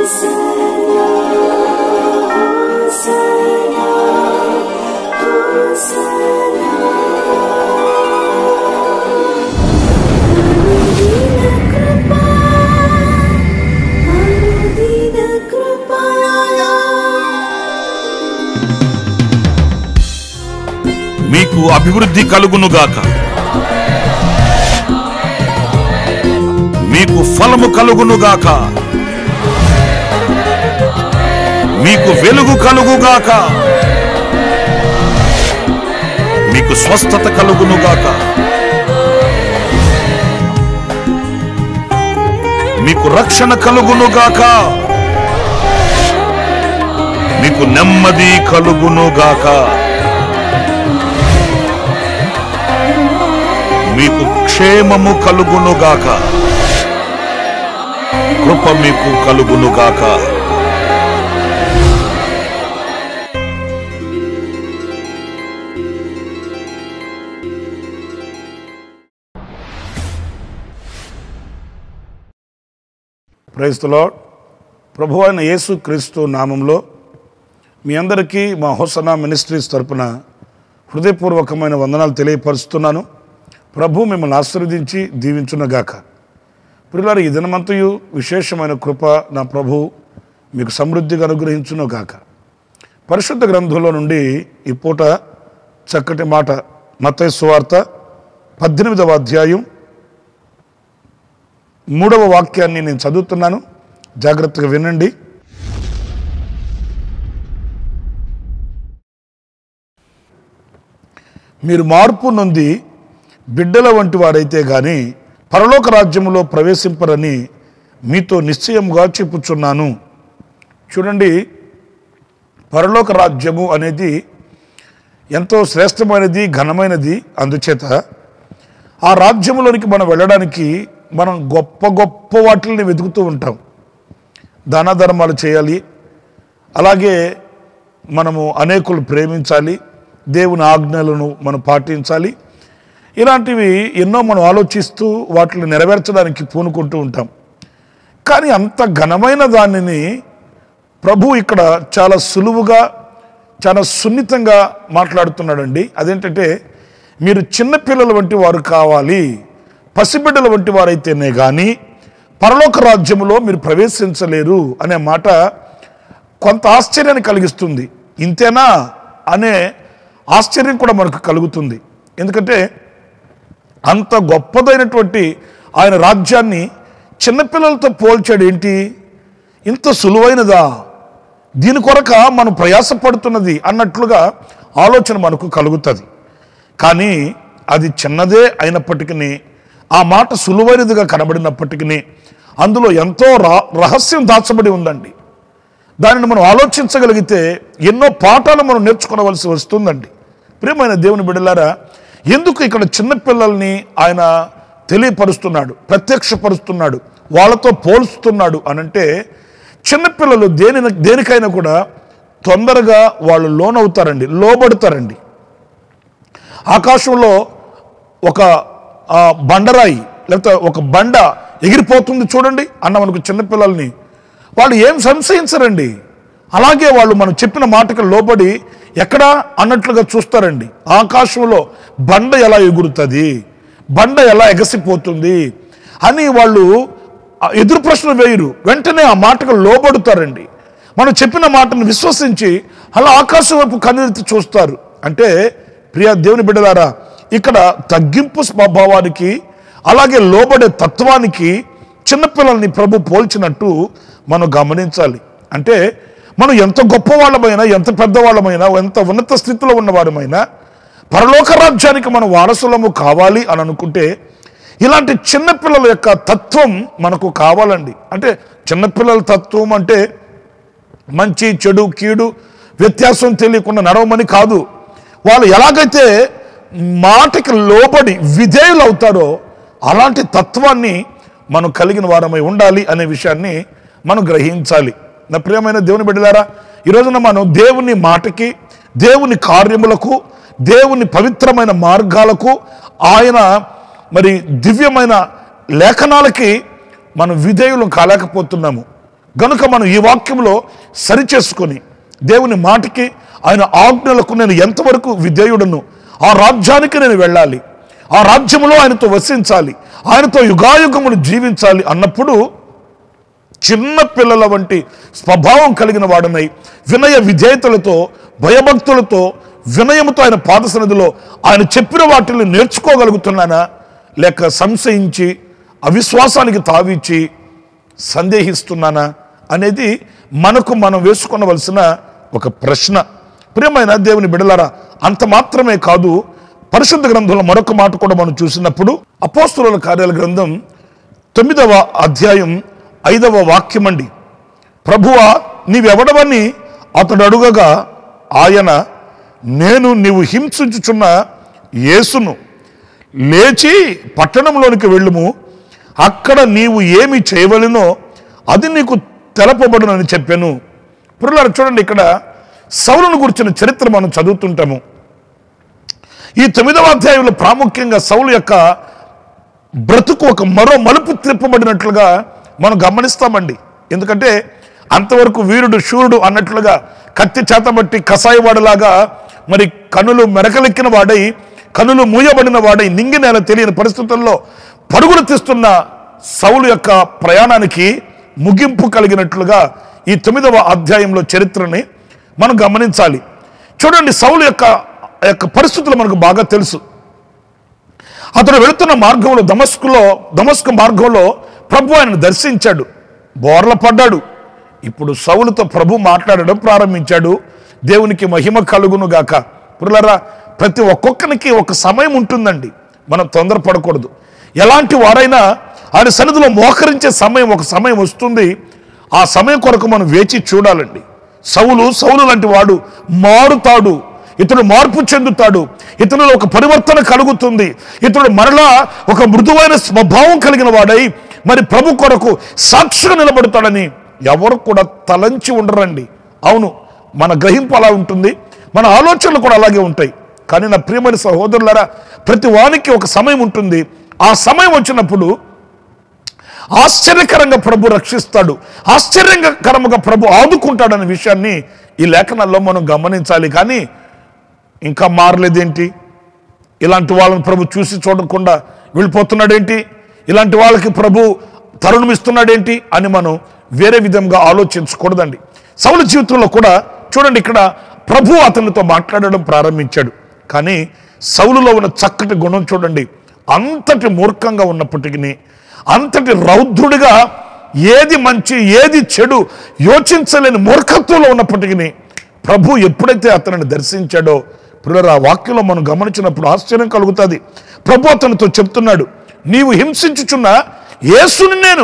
మీకు అభివృద్ధి కలుగునుగాక మీకు ఫలము కలుగునుగాక మీకు వెలుగు కలుగుగాక మీకు స్వస్థత కలుగునుగాక మీకు రక్షణ కలుగునుగాక మీకు నెమ్మది కలుగునుగాక మీకు క్షేమము కలుగునుగాక కృప మీకు కలుగునుగాక ప్రైస్తులో ప్రభు అయిన యేసు క్రీస్తు నామంలో మీ అందరికీ మా హోసనా మినిస్ట్రీస్ తరపున హృదయపూర్వకమైన వందనాలు తెలియపరుస్తున్నాను ప్రభు మిమ్మల్ని ఆశీర్వదించి దీవించునగాక ప్రియులారు ఈ దినమంతయు విశేషమైన కృప నా ప్రభు మీకు సమృద్ధిగా అనుగ్రహించునుగాక పరిశుద్ధ గ్రంథంలో నుండి ఈ పూట చక్కటి మాట మత్తయి సువార్త పద్దెనిమిదవ అధ్యాయం మూడవ వాక్యాన్ని నేను చదువుతున్నాను జాగ్రత్తగా వినండి మీరు మార్పు నొంది బిడ్డల వంటి వారైతే గాని పరలోక రాజ్యములో ప్రవేశింపరని మీతో నిశ్చయముగా చెప్పుచున్నాను చూడండి పరలోక రాజ్యము అనేది ఎంతో శ్రేష్టమైనది ఘనమైనది అందుచేత ఆ రాజ్యములోనికి మనం వెళ్ళడానికి మనం గొప్ప గొప్ప వాటిని వెతుకుతూ ఉంటాం దాన ధర్మాలు చేయాలి అలాగే మనము అనేకులు ప్రేమించాలి దేవుని ఆజ్ఞలను మనం పాటించాలి ఇలాంటివి ఎన్నో మనం ఆలోచిస్తూ వాటిని నెరవేర్చడానికి పూనుకుంటూ ఉంటాం కానీ అంత ఘనమైన దానిని ప్రభు ఇక్కడ చాలా సులువుగా చాలా సున్నితంగా మాట్లాడుతున్నాడండి అదేంటంటే మీరు చిన్నపిల్లల వంటి వారు కావాలి పసిబిడ్డల వంటి వారైతేనే కానీ పరలోక రాజ్యములో మీరు ప్రవేశించలేరు అనే మాట కొంత ఆశ్చర్యాన్ని కలిగిస్తుంది ఇంతేనా అనే ఆశ్చర్యం కూడా మనకు కలుగుతుంది ఎందుకంటే అంత గొప్పదైనటువంటి ఆయన రాజ్యాన్ని చిన్నపిల్లలతో పోల్చాడు ఏంటి ఇంత సులువైనదా దీని కొరక మనం ప్రయాసపడుతున్నది అన్నట్లుగా ఆలోచన మనకు కలుగుతుంది కానీ అది చిన్నదే అయినప్పటికీ ఆ మాట సులువైనదిగా కనబడినప్పటికీ అందులో ఎంతో రా- రహస్యం దాచబడి ఉందండి దానిని మనం ఆలోచించగలిగితే ఎన్నో పాఠాలు మనం నేర్చుకోవలసి వస్తుందండి ప్రియమైన దేవుని బిడ్డలారా ఎందుకు ఇక్కడ చిన్నపిల్లల్ని ఆయన తెలియపరుస్తున్నాడు ప్రత్యక్షపరుస్తున్నాడు వాళ్ళతో పోల్స్తున్నాడు అనంటే చిన్నపిల్లలు దేని దేనికైనా కూడా తొందరగా వాళ్ళు లోనవుతారండి లోబడతారండి ఆకాశంలో ఒక ఆ, బండరాయి లేకపోతే ఒక బండ ఎగిరిపోతుంది చూడండి అన్న మనకు చిన్నపిల్లల్ని వాళ్ళు ఏం సంశయించరండి అలాగే వాళ్ళు మనం చెప్పిన మాటకు లోబడి ఎక్కడ అన్నట్లుగా చూస్తారండి ఆకాశంలో బండ ఎలా ఎగురుతుంది బండ ఎలా ఎగసిపోతుంది అని వాళ్ళు ఆ ఎదురు ప్రశ్న వేయరు వెంటనే ఆ మాటకు లోబడుతారండి మనం చెప్పిన మాటను విశ్వసించి అలా ఆకాశం వైపు కన్నెత్తి చూస్తారు అంటే ప్రియ దేవుని బిడ్డలారా ఇక్కడ తగ్గింపు స్వభావానికి అలాగే లోబడే తత్వానికి చిన్నపిల్లల్ని ప్రభు పోల్చినట్టు మనం గమనించాలి అంటే మనం ఎంత గొప్ప వాళ్ళమైనా ఎంత పెద్దవాళ్ళమైనా ఎంత ఉన్నత స్థితిలో ఉన్నవారమైనా పరలోక రాజ్యానికి మనం వారసులము కావాలి అని అనుకుంటే ఇలాంటి చిన్నపిల్లల యొక్క తత్వం మనకు కావాలండి అంటే చిన్నపిల్లల తత్వం అంటే మంచి చెడు కీడు వ్యత్యాసం తెలియకుండా నడవమని కాదు వాళ్ళు ఎలాగైతే మాటకి లోబడి విధేయులు అవుతారో అలాంటి తత్వాన్ని మనం కలిగిన వారమై ఉండాలి అనే విషయాన్ని మనం గ్రహించాలి నా ప్రియమైన దేవుని బిడ్డలారా ఈ రోజున మనం దేవుని మాటకి దేవుని కార్యములకు దేవుని పవిత్రమైన మార్గాలకు ఆయన మరి దివ్యమైన లేఖనాలకి మనం విధేయులు కాలేకపోతున్నాము గనుక మనం ఈ వాక్యంలో సరిచేసుకొని దేవుని మాటకి ఆయన ఆజ్ఞలకు నేను ఎంతవరకు విధేయుడను ఆ రాజ్యానికి నేను వెళ్ళాలి ఆ రాజ్యంలో ఆయనతో వసించాలి ఆయనతో యుగాయుగమును జీవించాలి అన్నప్పుడు చిన్న పిల్లల వంటి స్వభావం కలిగిన వాడనై వినయ విధేయతలతో భయభక్తులతో వినయముతో ఆయన పాద సన్నిధిలో ఆయన చెప్పిన వాటిని నేర్చుకోగలుగుతున్నానా లేక సంశయించి అవిశ్వాసానికి తావిచ్చి సందేహిస్తున్నానా అనేది మనకు మనం వేసుకొనవలసిన ఒక ప్రశ్న ప్రియమైన దేవుని బిడలారా అంత మాత్రమే కాదు పరిశుద్ధ గ్రంథంలో మరొక మాట కూడా మనం చూసినప్పుడు అపోస్తుల కార్యాల గ్రంథం తొమ్మిదవ అధ్యాయం ఐదవ వాక్యమండి ప్రభువా నీవెవడవని అతడు అడుగగా ఆయన నేను నీవు హింసించుచున్న యేసును లేచి పట్టణంలోనికి వెళ్ళుము అక్కడ నీవు ఏమి చేయవలెనో అది నీకు తెలపబడునని చెప్పాను పురులారు చూడండి ఇక్కడ సౌలును గురించిన చరిత్ర మనం చదువుతుంటాము ఈ తొమ్మిదవ అధ్యాయంలో ప్రాముఖ్యంగా సౌలు యొక్క బ్రతుకు ఒక మరో మలుపు తిప్పబడినట్లుగా మనం గమనిస్తామండి ఎందుకంటే అంతవరకు వీరుడు శూరుడు అన్నట్లుగా కత్తి చేతబట్టి కసాయివాడులాగా మరి కనులు మెరకలెక్కిన వాడై కనులు మూయబడిన వాడై నింగి నేల తెలియని పరిస్థితుల్లో పరుగులు తీస్తున్న సౌలు యొక్క ప్రయాణానికి ముగింపు కలిగినట్లుగా ఈ తొమ్మిదవ అధ్యాయంలో చరిత్రని మనం గమనించాలి చూడండి సౌలు యొక్క యొక్క పరిస్థితులు మనకు బాగా తెలుసు అతను వెళుతున్న మార్గంలో దమస్కులో దమస్కు మార్గంలో ప్రభు ఆయనను దర్శించాడు బోర్ల పడ్డాడు ఇప్పుడు సౌలుతో ప్రభు మాట్లాడడం ప్రారంభించాడు దేవునికి మహిమ కలుగును గాక పురులరా ప్రతి ఒక్కొక్కరికి ఒక సమయం ఉంటుందండి మనం తొందరపడకూడదు ఎలాంటి వారైనా ఆయన సన్నిధిలో మోకరించే సమయం ఒక సమయం వస్తుంది ఆ సమయం కొరకు మనం వేచి చూడాలండి సౌలు సౌలు లాంటి వాడు మారుతాడు ఇతడు మార్పు చెందుతాడు ఇతనిలో ఒక పరివర్తన కలుగుతుంది ఇతడు మరలా ఒక మృదువైన స్వభావం కలిగిన వాడై మరి ప్రభు కొరకు సాక్షిగా నిలబడతాడని ఎవరు కూడా తలంచి ఉండరండి అవును మన గ్రహింపు అలా ఉంటుంది మన ఆలోచనలు కూడా అలాగే ఉంటాయి కానీ నా ప్రియమైన సహోదరులారా ప్రతి వానికి ఒక సమయం ఉంటుంది ఆ సమయం వచ్చినప్పుడు ఆశ్చర్యకరంగా ప్రభు రక్షిస్తాడు ఆశ్చర్యకరంగా ప్రభు ఆదుకుంటాడనే విషయాన్ని ఈ లేఖనాల్లో మనం గమనించాలి కానీ ఇంకా మారలేదేంటి ఇలాంటి వాళ్ళని ప్రభు చూసి చూడకుండా వెళ్ళిపోతున్నాడేంటి ఇలాంటి వాళ్ళకి ప్రభు తరుణం ఇస్తున్నాడేంటి అని మనం వేరే విధంగా ఆలోచించకూడదండి సౌల జీవితంలో కూడా చూడండి ఇక్కడ ప్రభు అతనితో మాట్లాడడం ప్రారంభించాడు కానీ సౌలులో ఉన్న చక్కటి గుణం చూడండి అంతటి మూర్ఖంగా ఉన్నప్పటికీ అంతటి రౌద్రుడిగా ఏది మంచి ఏది చెడు యోచించలేని మూర్ఖత్వంలో ఉన్నప్పటికీ ప్రభు ఎప్పుడైతే అతనిని దర్శించాడో పిల్లలు ఆ వాక్యంలో మనం గమనించినప్పుడు ఆశ్చర్యం కలుగుతుంది ప్రభు అతనితో చెప్తున్నాడు నీవు హింసించుచున్న యేసుని నేను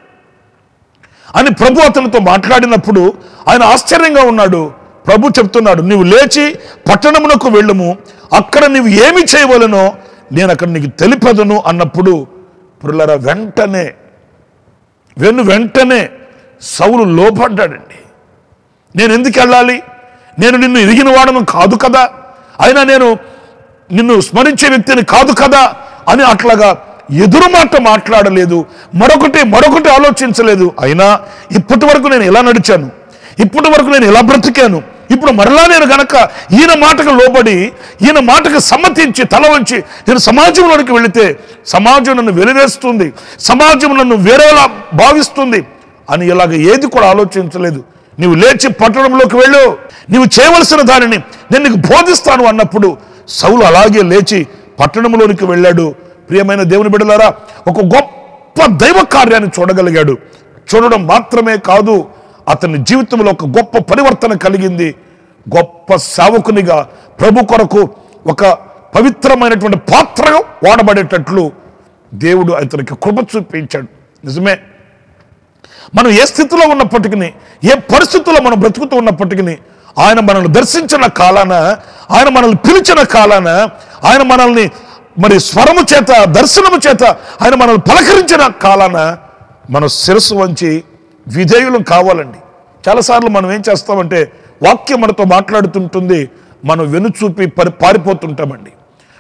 అని ప్రభు అతనితో మాట్లాడినప్పుడు ఆయన ఆశ్చర్యంగా ఉన్నాడు ప్రభు చెప్తున్నాడు నీవు లేచి పట్టణమునకు వెళ్ళుము అక్కడ నీవు ఏమి చేయవలనో నేను అక్కడ నీకు తెలిపదును అన్నప్పుడు పురులరా వెంటనే వెను వెంటనే సౌలు లోపడ్డాడండి నేను ఎందుకు వెళ్ళాలి నేను నిన్ను ఎరిగిన వాడను కాదు కదా అయినా నేను నిన్ను స్మరించే వ్యక్తిని కాదు కదా అని అట్లాగా ఎదురు మాట మాట్లాడలేదు మరొకటి మరొకటి ఆలోచించలేదు అయినా ఇప్పటి వరకు నేను ఎలా నడిచాను ఇప్పటి వరకు నేను ఎలా బ్రతికాను ఇప్పుడు మరలా నేను గనక ఈయన మాటకు లోబడి ఈయన మాటకు సమ్మతించి తల వంచి నేను సమాజంలోనికి వెళితే సమాజం నన్ను వెలివేస్తుంది సమాజం నన్ను వేరేలా భావిస్తుంది అని ఇలాగ ఏది కూడా ఆలోచించలేదు నీవు లేచి పట్టణంలోకి వెళ్ళు నీవు చేయవలసిన దానిని నేను నీకు బోధిస్తాను అన్నప్పుడు సౌలు అలాగే లేచి పట్టణంలోనికి వెళ్ళాడు ప్రియమైన దేవుని బిడ్డలారా ఒక గొప్ప దైవ కార్యాన్ని చూడగలిగాడు చూడడం మాత్రమే కాదు అతని జీవితంలో ఒక గొప్ప పరివర్తన కలిగింది గొప్ప సేవకునిగా ప్రభు కొరకు ఒక పవిత్రమైనటువంటి పాత్రగా వాడబడేటట్లు దేవుడు అతనికి కృప చూపించాడు నిజమే మనం ఏ స్థితిలో ఉన్నప్పటికీ ఏ పరిస్థితుల్లో మనం బ్రతుకుతూ ఉన్నప్పటికీ ఆయన మనల్ని దర్శించిన కాలాన ఆయన మనల్ని పిలిచిన కాలాన ఆయన మనల్ని మరి స్వరము చేత దర్శనము చేత ఆయన మనల్ని పలకరించిన కాలాన మన శిరస్సు వంచి విధేయులు కావాలండి చాలాసార్లు మనం ఏం చేస్తామంటే వాక్యం మనతో మాట్లాడుతుంటుంది మనం వెనుచూపి పరి పారిపోతుంటామండి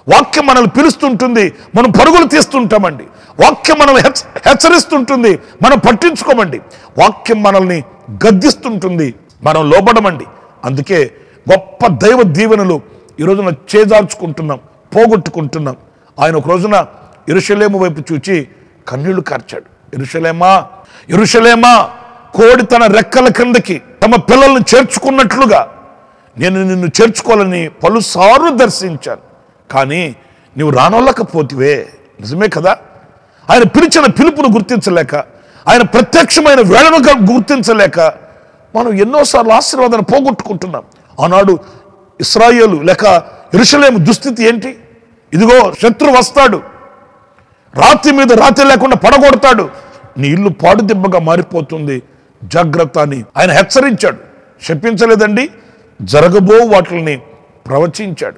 వాక్యం మనల్ని పిలుస్తుంటుంది మనం పరుగులు తీస్తుంటామండి వాక్యం మనల్ని హెచ్చ హెచ్చరిస్తుంటుంది మనం పట్టించుకోమండి వాక్యం మనల్ని గద్దిస్తుంటుంది మనం లోబడమండి అందుకే గొప్ప దైవ దీవెనలు ఈ రోజున చేజార్చుకుంటున్నాం పోగొట్టుకుంటున్నాం ఆయన ఒక రోజున ఇరుషలేము వైపు చూచి కన్నీళ్లు కార్చాడు ఇరుషలేమా ఇరుషలేమా కోడి తన రెక్కల కిందకి తమ పిల్లల్ని చేర్చుకున్నట్లుగా నేను నిన్ను చేర్చుకోవాలని పలుసార్లు దర్శించాను కానీ నువ్వు రానోళ్ళకపోతివే నిజమే కదా ఆయన పిలిచిన పిలుపును గుర్తించలేక ఆయన ప్రత్యక్షమైన వేళను గ- గుర్తించలేక మనం ఎన్నోసార్లు ఆశీర్వాదాన్ని పోగొట్టుకుంటున్నాం ఆనాడు ఇస్రాయేలు లేక ఇరుషలేము దుస్థితి ఏంటి ఇదిగో శత్రు వస్తాడు రాతి మీద రాతి లేకుండా పడగొడతాడు నీ ఇల్లు పాడు దెబ్బగా మారిపోతుంది జాగ్రత్త అని ఆయన హెచ్చరించాడు శపించలేదండి జరగబో వాటిని ప్రవచించాడు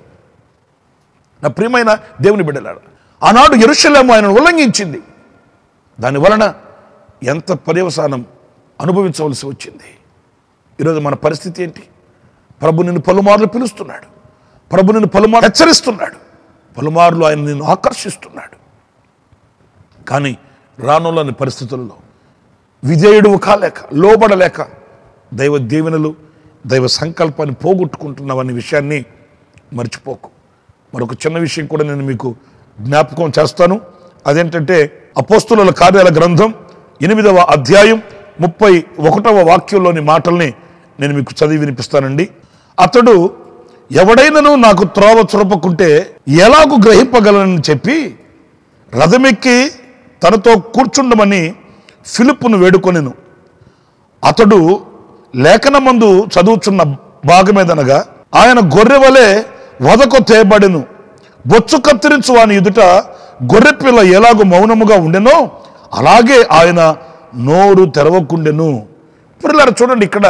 నా ప్రియమైన దేవుని బిడ్డలాడు ఆనాడు ఎరుషలేము ఆయన ఉల్లంఘించింది దాని వలన ఎంత పర్యవసానం అనుభవించవలసి వచ్చింది ఈరోజు మన పరిస్థితి ఏంటి ప్రభు నిన్ను పలుమార్లు పిలుస్తున్నాడు ప్రభు నిన్ను పలుమార్లు హెచ్చరిస్తున్నాడు పలుమార్లు ఆయన నిన్ను ఆకర్షిస్తున్నాడు కానీ రానులని పరిస్థితుల్లో విధేయుడు కాలేక లోబడలేక దైవ దీవెనలు దైవ సంకల్పాన్ని పోగొట్టుకుంటున్నావనే విషయాన్ని మర్చిపోకు మరొక చిన్న విషయం కూడా నేను మీకు జ్ఞాపకం చేస్తాను అదేంటంటే అపోస్తుల కార్యాల గ్రంథం ఎనిమిదవ అధ్యాయం ముప్పై ఒకటవ వాక్యంలోని మాటల్ని నేను మీకు చదివి వినిపిస్తానండి అతడు ఎవడైనను నాకు త్రోవ చురపకుంటే ఎలాగూ గ్రహింపగలనని చెప్పి రథమెక్కి తనతో కూర్చుండమని ఫిలిప్పును వేడుకొనెను అతడు లేఖనమందు చదువుచున్న భాగమేదనగా ఆయన గొర్రె వలె వదకు తేబడెను బొచ్చు కత్తిరించు వాని ఎదుట గొర్రె పిల్ల ఎలాగో మౌనముగా ఉండెనో అలాగే ఆయన నోరు తెరవకుండెను పిల్లలు చూడండి ఇక్కడ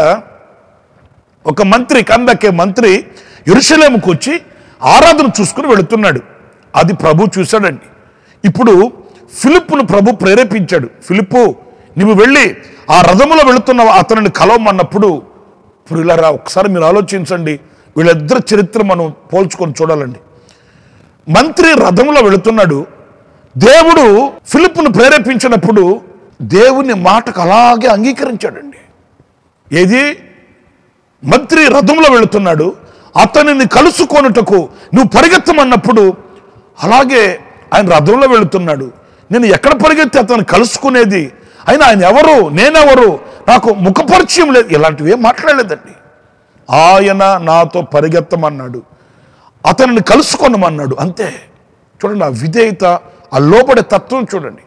ఒక మంత్రి కందకే మంత్రి ఎరుషలేముకు వచ్చి ఆరాధన చూసుకుని వెళుతున్నాడు అది ప్రభు చూశాడండి ఇప్పుడు ఫిలిప్పును ప్రభు ప్రేరేపించాడు ఫిలిప్పు నువ్వు వెళ్ళి ఆ రథములో వెళుతున్న అతనిని కలవమన్నప్పుడు పురిలారా ఒకసారి మీరు ఆలోచించండి వీళ్ళిద్దరి చరిత్ర మనం పోల్చుకొని చూడాలండి మంత్రి రథంలో వెళుతున్నాడు దేవుడు ఫిలిప్పును ప్రేరేపించినప్పుడు దేవుని మాటకు అలాగే అంగీకరించాడండి ఏది మంత్రి రథంలో వెళుతున్నాడు అతనిని కలుసుకొనుటకు నువ్వు పరిగెత్తమన్నప్పుడు అలాగే ఆయన రథంలో వెళుతున్నాడు నేను ఎక్కడ పరిగెత్తి అతను కలుసుకునేది అయినా ఆయన ఎవరు నేనెవరు నాకు ముఖపరిచయం లేదు ఇలాంటివి ఏం మాట్లాడలేదండి ఆయన నాతో పరిగెత్తమన్నాడు అతనిని కలుసుకొనమన్నాడు అంతే చూడండి ఆ విధేయత ఆ లోబడే తత్వం చూడండి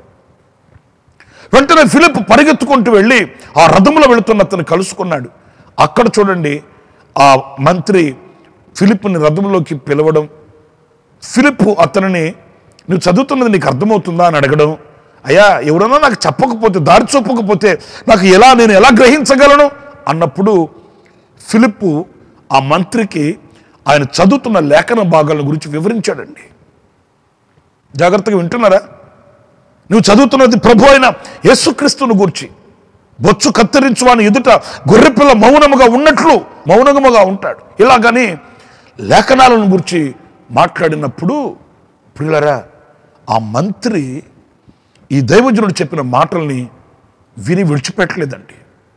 వెంటనే ఫిలిప్ పరిగెత్తుకుంటూ వెళ్ళి ఆ రథంలో వెళుతున్న అతను కలుసుకున్నాడు అక్కడ చూడండి ఆ మంత్రి ఫిలిప్ని రథంలోకి పిలవడం ఫిలిప్ అతనిని నువ్వు చదువుతున్నది నీకు అర్థమవుతుందా అని అడగడం అయ్యా ఎవరైనా నాకు చెప్పకపోతే దారి చూపకపోతే నాకు ఎలా నేను ఎలా గ్రహించగలను అన్నప్పుడు ఫిలిప్పు ఆ మంత్రికి ఆయన చదువుతున్న లేఖన భాగాల గురించి వివరించాడండి జాగ్రత్తగా వింటున్నారా నువ్వు చదువుతున్నది ప్రభు అయిన యేసుక్రీస్తుని గురించి బొచ్చు కత్తిరించు వాని ఎదుట గొర్రెపిల్ల మౌనముగా ఉన్నట్లు మౌనముగా ఉంటాడు ఇలాగని లేఖనాలను గురించి మాట్లాడినప్పుడు పిల్లరా ఆ మంత్రి ఈ దైవజనుడు చెప్పిన మాటల్ని విని విడిచిపెట్టలేదండి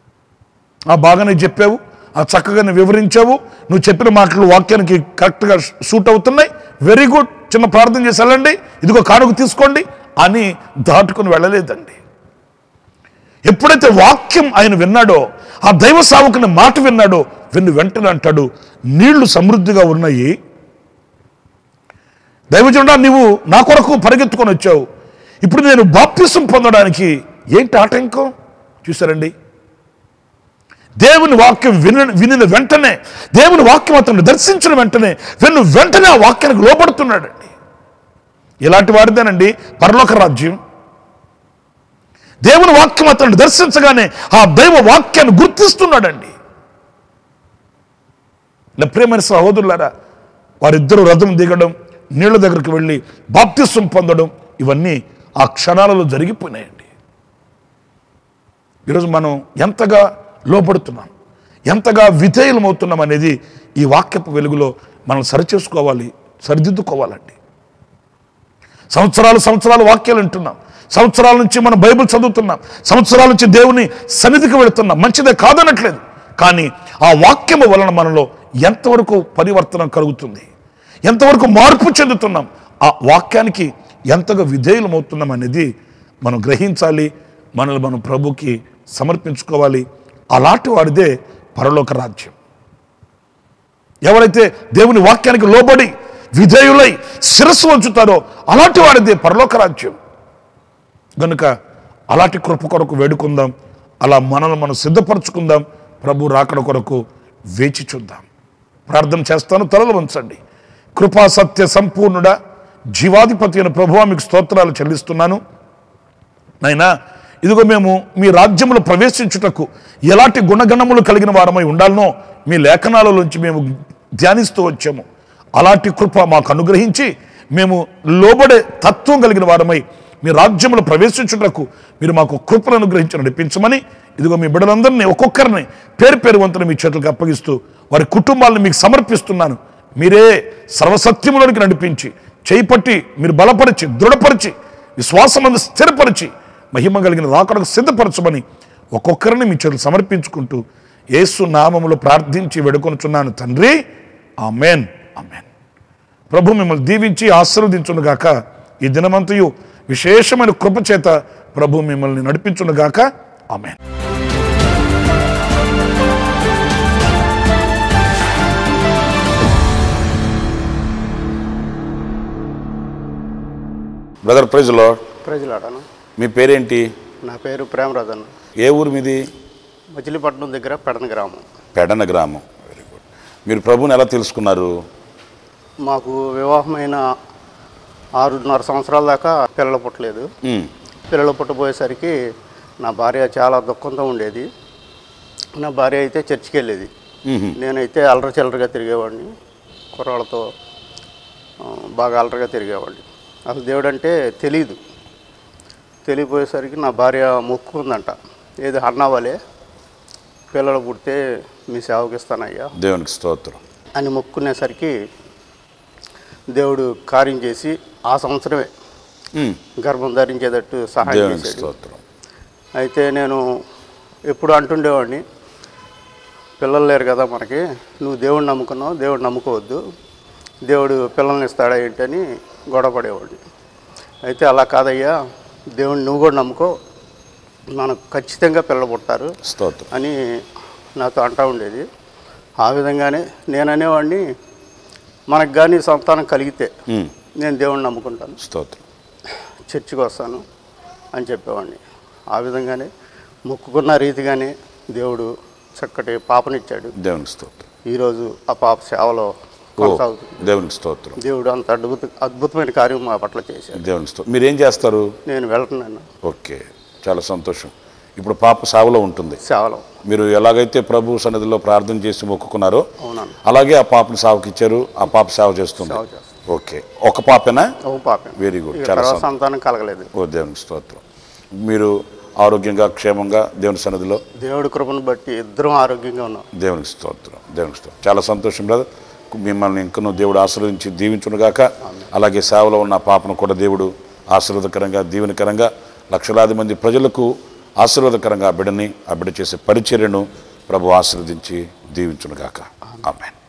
ఆ బాగానే చెప్పావు ఆ చక్కగానే వివరించావు నువ్వు చెప్పిన మాటలు వాక్యానికి కరెక్ట్గా సూట్ అవుతున్నాయి వెరీ గుడ్ చిన్న ప్రార్థన చేసి వెళ్ళండి ఇదిగో కానుక తీసుకోండి అని దాటుకుని వెళ్ళలేదండి ఎప్పుడైతే వాక్యం ఆయన విన్నాడో ఆ దైవ సావుకుని మాట విన్నాడో విన్ను వెంటనే అంటాడు నీళ్లు సమృద్ధిగా ఉన్నాయి దైవజనుడా నీవు నా కొరకు పరిగెత్తుకొని వచ్చావు ఇప్పుడు నేను బాప్తిసం పొందడానికి ఏంటి ఆటంకం చూసారండి దేవుని వాక్యం విన వినిన వెంటనే దేవుని వాక్యం అతను దర్శించిన వెంటనే విన్ను వెంటనే ఆ వాక్యానికి లోపడుతున్నాడండి ఇలాంటి వారిదేనండి పరలోక రాజ్యం దేవుని వాక్యం అతను దర్శించగానే ఆ దైవ వాక్యాన్ని గుర్తిస్తున్నాడండి నా ప్రియమైన సహోదరులారా వారిద్దరూ రథం దిగడం నీళ్ళ దగ్గరికి వెళ్ళి బాప్తిస్వం పొందడం ఇవన్నీ ఆ క్షణాలలో జరిగిపోయినాయండి ఈరోజు మనం ఎంతగా లోపడుతున్నాం ఎంతగా విధేయులమవుతున్నాం అనేది ఈ వాక్యపు వెలుగులో మనం సరిచేసుకోవాలి సరిదిద్దుకోవాలండి సంవత్సరాలు సంవత్సరాలు వాక్యాలు వింటున్నాం సంవత్సరాల నుంచి మనం బైబిల్ చదువుతున్నాం సంవత్సరాల నుంచి దేవుని సన్నిధికి వెళుతున్నాం మంచిదే కాదనట్లేదు కానీ ఆ వాక్యము వలన మనలో ఎంతవరకు పరివర్తన కలుగుతుంది ఎంతవరకు మార్పు చెందుతున్నాం ఆ వాక్యానికి ఎంతగా విధేయులమవుతున్నాం అనేది మనం గ్రహించాలి మనల్ని మనం ప్రభుకి సమర్పించుకోవాలి అలాంటి వాడిదే పరలోక రాజ్యం ఎవరైతే దేవుని వాక్యానికి లోబడి విధేయులై శిరస్సు వంచుతారో అలాంటి వాడిదే పరలోక రాజ్యం గనుక అలాంటి కృప కొరకు వేడుకుందాం అలా మనల్ని మనం సిద్ధపరచుకుందాం ప్రభు రాకడ కొరకు వేచి చూద్దాం ప్రార్థన చేస్తాను తలలు వంచండి కృపా సత్య సంపూర్ణుడ జీవాధిపతి అయిన ప్రభువా మీకు స్తోత్రాలు చెల్లిస్తున్నాను నైనా ఇదిగో మేము మీ రాజ్యములో ప్రవేశించుటకు ఎలాంటి గుణగణములు కలిగిన వారమై ఉండాలనో మీ లేఖనాలలోంచి మేము ధ్యానిస్తూ వచ్చాము అలాంటి కృప మాకు అనుగ్రహించి మేము లోబడే తత్వం కలిగిన వారమై మీ రాజ్యములో ప్రవేశించుటకు మీరు మాకు కృపను అనుగ్రహించి నడిపించమని ఇదిగో మీ బిడ్డలందరినీ ఒక్కొక్కరిని పేరు పేరు వంతున మీ చేతులకు అప్పగిస్తూ వారి కుటుంబాలను మీకు సమర్పిస్తున్నాను మీరే సర్వసత్యములోనికి నడిపించి చేయి పట్టి మీరు బలపరిచి దృఢపరిచి విశ్వాసమందు స్థిరపరిచి మహిమ కలిగిన రాకడకు సిద్ధపరచమని ఒక్కొక్కరిని మీ చేతులు సమర్పించుకుంటూ యేసు నామములో ప్రార్థించి వేడుకొనుచున్నాను తండ్రి ఆమెన్ ఆమెన్ ప్రభు మిమ్మల్ని దీవించి ఆశీర్వదించునుగాక ఈ దినమంతయు విశేషమైన కృప చేత ప్రభు మిమ్మల్ని నడిపించునుగాక ఆమెన్ బ్రదర్ ప్రైజ్ లో ప్రజలాడను మీ పేరేంటి నా పేరు ప్రేమరాజు అన్న ఏ ఊరు మీది మచిలీపట్నం దగ్గర పెడన గ్రామం పెడన గ్రామం వెరీ గుడ్ మీరు ప్రభుని ఎలా తెలుసుకున్నారు మాకు వివాహమైన ఆరున్నర సంవత్సరాల దాకా పిల్లలు పుట్టలేదు ఉమ్, పిల్లలు పుట్టబోయేసరికి నా భార్య చాలా దుఃఖంతో ఉండేది నా భార్య అయితే చర్చికి వెళ్ళేది మ్మ్. నేనైతే అల్లరి చిల్లరగా తిరిగేవాడిని కుర్రాళ్ళతో ఆ, బాగా అల్లరిగా తిరిగేవాడిని అసలు దేవుడు అంటే తెలీదు తెలియపోయేసరికి నా భార్య మొక్కుందంట ఏది అన్నావాలే పిల్లలు పుడితే మీ సేవకి ఇస్తానయ్యా దేవునికి స్తోత్రం అని మొక్కునేసరికి దేవుడు కార్యం చేసి ఆ సంవత్సరమే ఉమ్, గర్భం ధరించేటట్టు సహాయం దేవునికి చేశాడు స్తోత్రం అయితే నేను ఎప్పుడు అంటుండేవాడిని పిల్లలు లేరు కదా మనకి నువ్వు దేవుడిని నమ్ముకున్నావు దేవుడు నమ్ముకోవద్దు దేవుడు పిల్లల్ని ఇస్తాడా ఏంటని గొడవపడేవాడిని అయితే అలా కాదయ్యా దేవుడిని నువ్వు కూడా నమ్ముకో మనకు ఖచ్చితంగా పిల్లలు పుడతారు స్తోత్రం అని నాతో అంటూ ఉండేది ఆ విధంగానే నేను అనేవాడిని మనకు కానీ సంతానం కలిగితే ఉమ్, నేను దేవుడిని నమ్ముకుంటాను స్తోత్రం చర్చికి వస్తాను అని చెప్పేవాడిని ఆ విధంగానే మొక్కుకున్న రీతిగానే దేవుడు చక్కటి పాపనిచ్చాడు దేవునికి స్తోత్రం ఈరోజు ఆ పాప సేవలో ఓ కొనసాగుతుంది దేవునికి స్తోత్రం దేవుడు అంత అద్భుత అద్భుతమైన కార్యం మా పట్ల చేశాడు దేవునికి స్తోత్రం మీరేం చేస్తారు నేను వెళ్తున్నాను ఓకే చాలా సంతోషం ఇప్పుడు పాప సాగులో ఉంటుంది సేవలో మీరు ఎలాగైతే ప్రభు సన్నిధిలో ప్రార్థన చేసి మొక్కుకున్నారో అవునాను అలాగే ఆ పాపని సాగుకి ఇచ్చారు ఆ పాప సేవ చేస్తుంది సేవ చేస్తాను ఓకే ఒక పాపేనా ఒక పాప Very good. ఇక చాలా తర్వాత సం- సంతానం కలగలేదు ఓ దేవునికి స్తోత్రం మీరు ఆరోగ్యంగా క్షేమంగా దేవుని సన్నిధిలో దేవుడి కృపను బట్టి ఇద్దరం ఆరోగ్యంగా ఉన్నాం దేవునికి స్తోత్రం దేవునికి స్తోత్రం చాలా సంతోషం బ్రదర్ మిమ్మల్ని ఇంకనూ దేవుడు ఆశీర్వదించి దీవించునుగాక అలాగే సేవలో ఉన్న ఆ పాపను కూడా దేవుడు ఆశీర్వదకరంగా దీవెనకరంగా లక్షలాది మంది ప్రజలకు ఆశీర్వాదకరంగా ఆ బిడ్డని ఆ బిడ్డ చేసే పరిచర్యను ప్రభు ఆశీర్వదించి దీవించునుగాక ఆమెన్